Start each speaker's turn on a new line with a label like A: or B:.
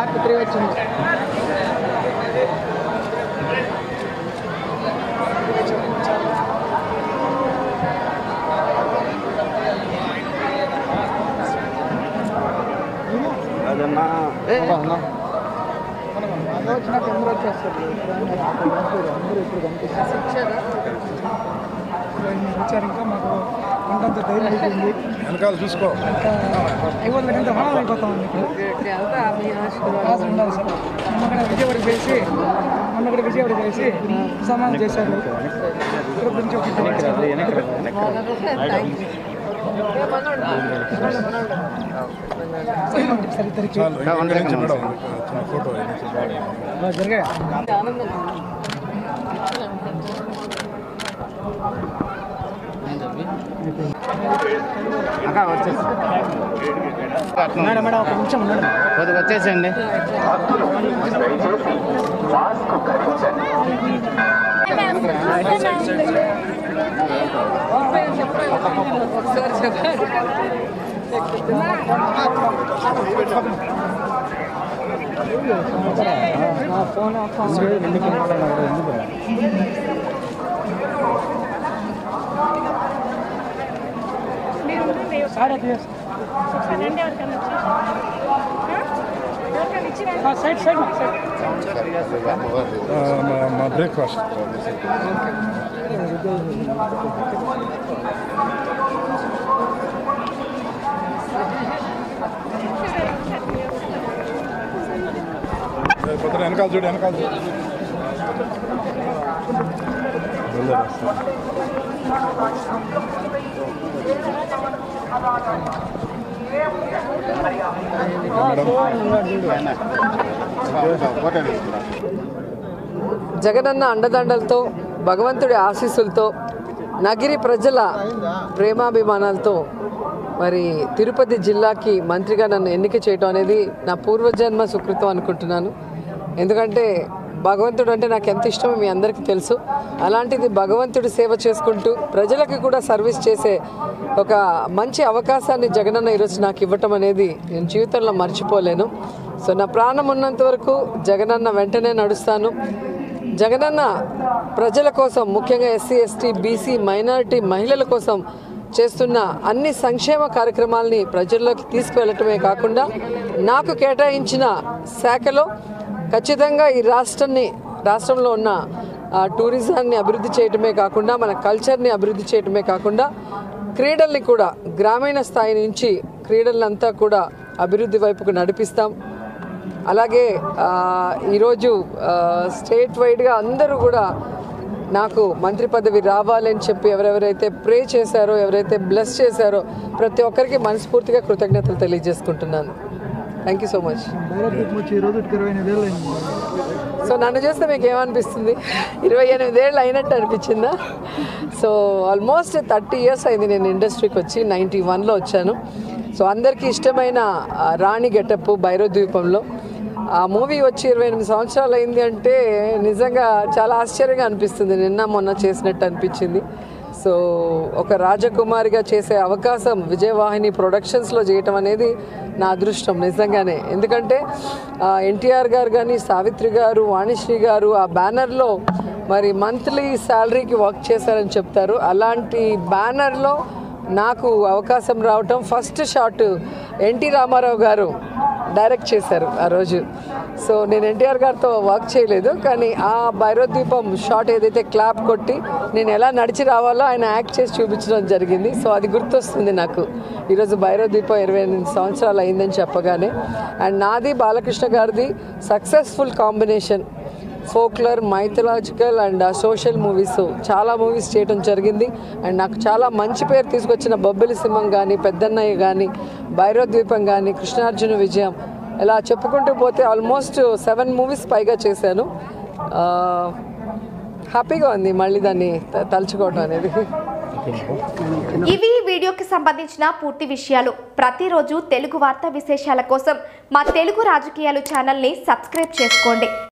A: Three వచ్చింది
B: అదన్నా
A: అందరూ వచ్చినాక అందరూ వచ్చేస్తారు అందరూ ఇప్పుడు కనిపిస్తారు వచ్చారు ఇంకా మాకు కొంతంత ధైర్యం అయిపోయింది
C: వెనకాల చూసుకో
A: అయిపోతుంది కంటే మనం అయిపోతాం ఆశ ఉండాలి సార్ మొన్న కూడా విజయవాడ చేసి మొన్న కూడా విజయవాడ చేసి సమానం చేశారు ఇక్కడ గురించి ఒక సరే ఇద్దరికి
C: చాలు ఇంకా ఇక్కడి నుంచి మేడం చిన్న ఫోటో
A: జరిగాయి
B: అక్క వచ్చేసి
A: మేడం మేడం ఒక నిమిషం మేడం
B: కొద్దిగా వచ్చేసేయండి
A: ఫోన్ సైడ్ సైడ్ సైడ్
C: మా బ్రేక్ఫాస్ట్ కొత్త వెనకాల చూడు వెనకాల చూడు బయలుదేరేస్తా.
D: జగనన్న అండదండలతో భగవంతుడి ఆశీస్సులతో నగిరి ప్రజల ప్రేమాభిమానాలతో మరి తిరుపతి జిల్లాకి మంత్రిగా నన్ను ఎన్నిక చేయటం అనేది నా పూర్వజన్మ సుకృతం అనుకుంటున్నాను ఎందుకంటే భగవంతుడు అంటే నాకు ఎంత ఇష్టమో మీ అందరికీ తెలుసు అలాంటిది భగవంతుడి సేవ చేసుకుంటూ ప్రజలకి కూడా సర్వీస్ చేసే ఒక మంచి అవకాశాన్ని జగనన్న ఈరోజు నాకు ఇవ్వటం అనేది నేను జీవితంలో మర్చిపోలేను సో నా ప్రాణం ఉన్నంత వరకు జగనన్న వెంటనే నడుస్తాను జగనన్న ప్రజల కోసం ముఖ్యంగా ఎస్సీ ఎస్టీ బీసీ మైనారిటీ మహిళల కోసం చేస్తున్న అన్ని సంక్షేమ కార్యక్రమాల్ని ప్రజల్లోకి తీసుకువెళ్ళటమే కాకుండా నాకు కేటాయించిన శాఖలో ఖచ్చితంగా ఈ రాష్ట్రాన్ని రాష్ట్రంలో ఉన్న ఆ, టూరిజాన్ని అభివృద్ధి చేయటమే కాకుండా మన కల్చర్ని అభివృద్ధి చేయటమే కాకుండా క్రీడల్ని కూడా గ్రామీణ స్థాయి నుంచి క్రీడలంతా కూడా అభివృద్ధి వైపుకు నడిపిస్తాం అలాగే ఆ, ఈరోజు ఆ, స్టేట్ వైడ్గా అందరూ కూడా నాకు మంత్రి పదవి రావాలని చెప్పి ఎవరెవరైతే ప్రే చేశారో ఎవరైతే బ్లెస్ చేశారో ప్రతి ఒక్కరికి మనస్ఫూర్తిగా కృతజ్ఞతలు తెలియజేసుకుంటున్నాను thank you so much
A: direct వచ్చి ఈ రోజు ఇరవై ఎనిమిది వేలు అయింది
D: సో నన్ను చూస్తే మీకు ఏమనిపిస్తుంది ఇరవై ఎనిమిదేళ్ళు అయినట్టు అనిపించిందా సో ఆల్మోస్ట్ థర్టీ ఇయర్స్ అయింది నేను ఇండస్ట్రీకి వచ్చి నైంటీ వన్లో వచ్చాను సో అందరికీ ఇష్టమైన ఆ, రాణి గెటప్ భైరవ ద్వీపంలో ఆ మూవీ వచ్చి ఇరవై ఎనిమిది సంవత్సరాలు అయింది అంటే నిజంగా చాలా ఆశ్చర్యంగా అనిపిస్తుంది నిన్న మొన్న చేసినట్టు అనిపించింది సో ఒక రాజకుమారిగా చేసే అవకాశం విజయవాహిని ప్రొడక్షన్స్లో చేయటం అనేది నా అదృష్టం నిజంగానే ఎందుకంటే ఎన్టీఆర్ గారు కానీ సావిత్రి గారు వాణిశ్రీ గారు ఆ బ్యానర్లో మరి మంత్లీ శాలరీకి వర్క్ చేశారని చెప్తారు అలాంటి బ్యానర్లో నాకు అవకాశం రావటం ఫస్ట్ షాట్ ఎన్టీ రామారావు గారు డైరెక్ట్ చేశారు ఆ రోజు సో నేను ఎన్టీఆర్ గారితో వర్క్ చేయలేదు కానీ ఆ భైరోద్వీపం షాట్ ఏదైతే క్లాప్ కొట్టి నేను ఎలా నడిచి రావాలో ఆయన యాక్ట్ చేసి చూపించడం జరిగింది సో అది గుర్తొస్తుంది నాకు ఈరోజు భైరోద్వీపం ఇరవై ఎనిమిది సంవత్సరాలు అయిందని చెప్పగానే అండ్ నాది బాలకృష్ణ గారిది successful combination folklore mythological and social movies చాలా మూవీస్ చేయడం జరిగింది అండ్ నాకు చాలా మంచి పేరు తీసుకొచ్చిన బొబ్బిలి సింహం కానీ పెద్దన్నయ్య కానీ భైరోద్వీపం కానీ కృష్ణార్జున విజయం ఇలా చెప్పుకుంటూ పోతే ఆల్మోస్ట్ సెవెన్ మూవీస్ పైగా చేశాను ఆ, హ్యాపీగా ఉంది మళ్ళీ దాన్ని త- తలుచుకోవడం అనేది
E: ఇవి ఈ వీడియోకి సంబంధించిన పూర్తి విషయాలు ప్రతిరోజు తెలుగు వార్తా విశేషాల కోసం మా తెలుగు రాజకీయాలు ఛానల్ని సబ్స్క్రైబ్ చేసుకోండి